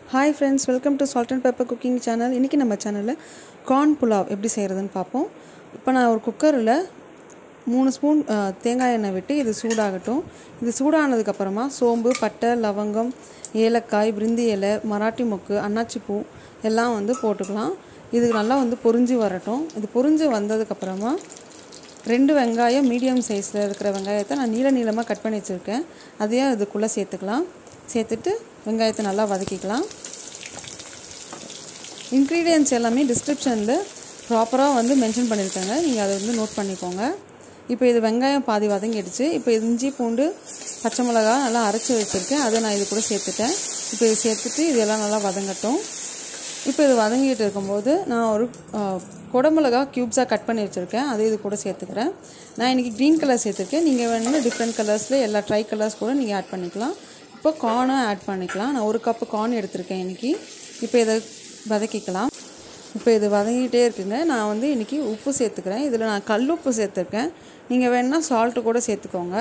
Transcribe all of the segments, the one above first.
hi friends welcome to salt and pepper cooking channel இன்றைக்கி நம்ம சேனலில் கார்ன் புலாவ் எப்படி செய்கிறதுன்னு பார்ப்போம் இப்போ நான் ஒரு குக்கரில் மூணு ஸ்பூன் அஹ், தேங்காய் எண்ணெய் விட்டு இது சூடாகட்டும் இது சூடானதுக்கப்புறமா சோம்பு பட்டை லவங்கம் ஏலக்காய் பிரிந்தி இலை மராட்டி மொக்கு அன்னாச்சி பூ எல்லாம் வந்து போட்டுக்கலாம் இது நல்லா வந்து பொரிஞ்சு வரட்டும் இது பொரிஞ்சு வந்ததுக்கப்புறமா ரெண்டு வெங்காயம் மீடியம் சைஸில் இருக்கிற வெங்காயத்தை நான் நீள நீளமாக கட் பண்ணி வச்சுருக்கேன் அதையும் இதுக்குள்ளே சேர்த்துக்கலாம் சேர்த்துட்டு வெங்காயத்தை நல்லா வதக்கிக்கலாம் இன்க்ரீடியன்ட்ஸ் எல்லாமே டிஸ்கிரிப்ஷனில் ப்ராப்பராக வந்து மென்ஷன் பண்ணியிருக்காங்க நீங்கள் அதை வந்து நோட் பண்ணிக்கோங்க இப்போ இது வெங்காயம் பாதி வதங்கிடுச்சு இப்போ இஞ்சி பூண்டு பச்சை மிளகா நல்லா அரைச்சி வச்சுருக்கேன் அதை நான் இது கூட சேர்த்துட்டேன் இப்போ இது சேர்த்துட்டு இதெல்லாம் நல்லா வதங்கட்டும் இப்போ இது வதங்கிட்டு இருக்கும்போது நான் ஒரு ஆஹ், குடமிளகா க்யூப்ஸாக கட் பண்ணி வச்சுருக்கேன் அதை இது கூட சேர்த்துக்கிறேன் நான் இன்றைக்கி க்ரீன் கலர் சேர்த்துருக்கேன் நீங்கள் வேணும்னா டிஃப்ரெண்ட் கலர்ஸில் எல்லா ட்ரை கலர்ஸ் கூட நீங்கள் ஆட் பண்ணிக்கலாம் இப்போ கார்னும் ஆட் பண்ணிக்கலாம் நான் ஒரு கப்பு கார்ன் எடுத்திருக்கேன் இன்றைக்கி இப்போ இதை வதக்கிக்கலாம் இப்போ இது வதங்கிட்டே இருக்குங்க நான் வந்து இன்றைக்கி உப்பு சேர்த்துக்கிறேன் இதில் நான் கல் உப்பு சேர்த்துருக்கேன் நீங்கள் வேணுன்னா சால்ட்டு கூட சேர்த்துக்கோங்க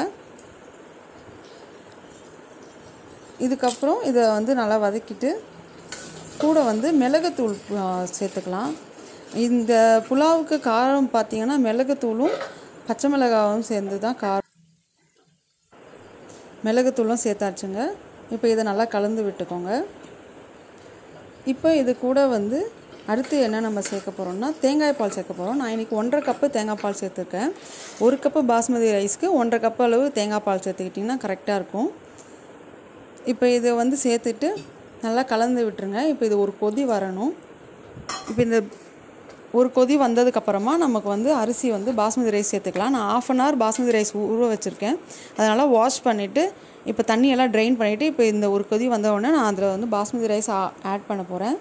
இதுக்கப்புறம் இதை வந்து நல்லா வதக்கிட்டு கூட வந்து மிளகுத்தூள் ஆ, சேர்த்துக்கலாம் இந்த புலாவுக்கு காரம் பார்த்தீங்கன்னா மிளகுத்தூளும் பச்சை மிளகாவும் சேர்ந்து தான் காரம் மிளகுத்தூளும் சேர்த்தாச்சுங்க இப்போ இதை நல்லா கலந்து விட்டுக்கோங்க இப்போ இது கூட வந்து அடுத்து என்ன நம்ம சேர்க்க போகிறோம்னா தேங்காய் பால் சேர்க்க போகிறோம் நான் இன்றைக்கி ஒன்றரை கப்பு தேங்காய் பால் சேர்த்துருக்கேன் ஒரு கப்பு பாஸ்மதி ரைஸ்க்கு ஒன்றரை கப்பு அளவு தேங்காய் பால் சேர்த்துக்கிட்டிங்கன்னா கரெக்டாக இருக்கும் இப்போ இதை வந்து சேர்த்துட்டு நல்லா கலந்து விட்டுருங்க இப்போ இது ஒரு கொதி வரணும் இப்போ இந்த ஒரு கொதி வந்ததுக்கப்புறமா நமக்கு வந்து அரிசி வந்து பாஸ்மதி ரைஸ் சேர்த்துக்கலாம் நான் half an hour basmati rice ஊற வச்சுருக்கேன் அதனால் வாஷ் பண்ணிவிட்டு இப்போ தண்ணியெல்லாம் ட்ரைன் பண்ணிவிட்டு இப்போ இந்த ஒரு கொதி வந்த உடனே நான் அதில் வந்து பாஸ்மதி ரைஸ் ஆட் பண்ண போகிறேன்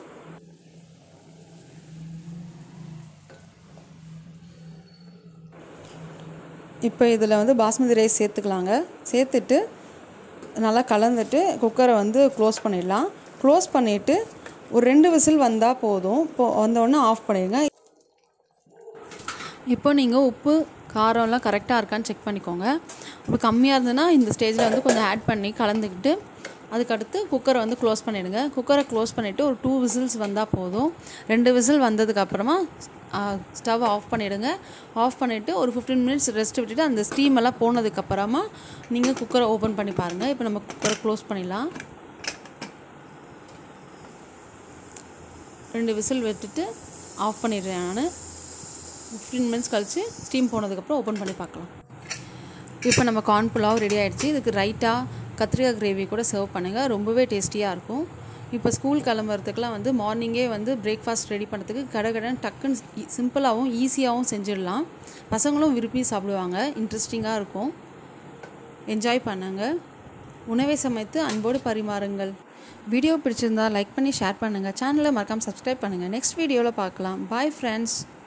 இப்போ இதில் வந்து பாஸ்மதி ரைஸ் சேர்த்துக்கலாங்க சேர்த்துட்டு நல்லா கலந்துட்டு குக்கரை வந்து க்ளோஸ் பண்ணிடலாம் க்ளோஸ் பண்ணிவிட்டு ஒரு ரெண்டு விசில் வந்தால் போதும் இப்போ வந்தோடனே ஆஃப் பண்ணிடுங்க இப்போ நீங்கள் உப்பு காரம்லாம் கரெக்டாக இருக்கான்னு செக் பண்ணிக்கோங்க இப்போ கம்மியாக இருந்ததுன்னா இந்த ஸ்டேஜில் வந்து கொஞ்சம் ஆட் பண்ணி கலந்துக்கிட்டு அதுக்கடுத்து குக்கரை வந்து க்ளோஸ் பண்ணிவிடுங்க குக்கரை க்ளோஸ் பண்ணிவிட்டு ஒரு டூ விசில்ஸ் வந்தால் போதும் ரெண்டு விசில் வந்ததுக்கப்புறமா ஸ்டவ் ஆஃப் பண்ணிவிடுங்க ஆஃப் பண்ணிவிட்டு ஒரு ஃபிஃப்டீன் மினிட்ஸ் ரெஸ்ட் விட்டுட்டு அந்த ஸ்டீம் எல்லாம் போனதுக்கப்புறமா நீங்கள் குக்கரை ஓப்பன் பண்ணி பாருங்கள் இப்போ நம்ம குக்கரை க்ளோஸ் பண்ணிடலாம் ரெண்டு விசில் விட்டுட்டு ஆஃப் பண்ணிடுறேன் நான் ஃபிஃப்டீன் மினிட்ஸ் கழித்து ஸ்டீம் போனதுக்கப்புறம் ஓப்பன் பண்ணி பார்க்கலாம் இப்போ நம்ம கார்ன் புலாவ் ரெடி ஆயிடுச்சு இதுக்கு ரைட்டாக கத்திரிக்காய் கிரேவி கூட சர்வ் பண்ணுங்கள் ரொம்பவே டேஸ்டியாக இருக்கும் இப்போ ஸ்கூல் கிளம்புறதுக்குலாம் வந்து மார்னிங்கே வந்து பிரேக்ஃபாஸ்ட் ரெடி பண்ணுறதுக்கு கடகடன் டக்குன்னு சிம்பிளாகவும் ஈஸியாகவும் செஞ்சிடலாம் பசங்களும் விரும்பி சாப்பிடுவாங்க இன்ட்ரெஸ்டிங்காக இருக்கும் என்ஜாய் பண்ணுங்க உணவை சமைத்து அன்போடு பரிமாறுங்கள் வீடியோ பிடிச்சிருந்தா லைக் பண்ணி ஷேர் பண்ணுங்கள் சேனலை மறக்காமல் சப்ஸ்கிரைப் பண்ணுங்கள் நெக்ஸ்ட் வீடியோவில் பார்க்கலாம் பாய் ஃப்ரெண்ட்ஸ்